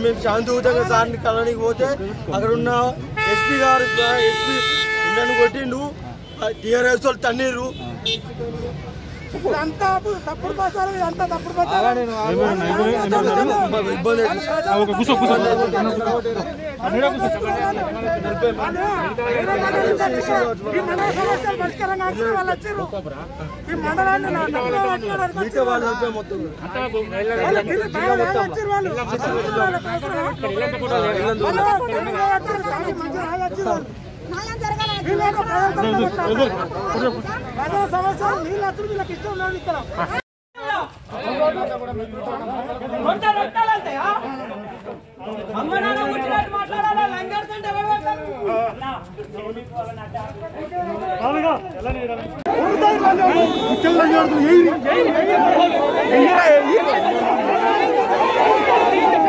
మేము శాంతియుతంగా సార్ని కలవడానికి పోతే అక్కడ ఉన్న ఎస్పీ గారు ఎస్పీ నన్ను కొట్టిండు టీఆర్ఎస్ వాళ్ళు తన్నీరు ఇదంతా తప్పుడు ప్రచారం ఇదంతా తప్పుడు ప్రచారం ఇబ్బంది అవుతుంది. ఈ మండల సమస్యలు పరిష్కారం కాకుండా వాళ్ళు వచ్చారు ఈ మండలాన్ని నా తప్పులో పట్టుకోవడానికి మిగతా వాళ్ళు అయితే మొత్తం వాళ్ళు కింద తాళం వేసి వచ్చారు వాళ్ళు. వాళ్ళ కోసం. వాళ్ళు తాళం వచ్చారు, తాళం మంచిగా రాసి వచ్చారు వాళ్ళు. వీళ్ళేమో ప్రజల తరపున వచ్చారు. ప్రజల సమస్యలు నీళ్ళు వచ్చారు వీళ్ళకి ఇష్టం లేదు ఇక్కడ కొంత రొట్టాలంటాయా? అమ్మ నాన్న కూర్చున్నట్టు మాట్లాడాలా? లంగేడుతుంటే ఎవరు కొడతారు? ఏ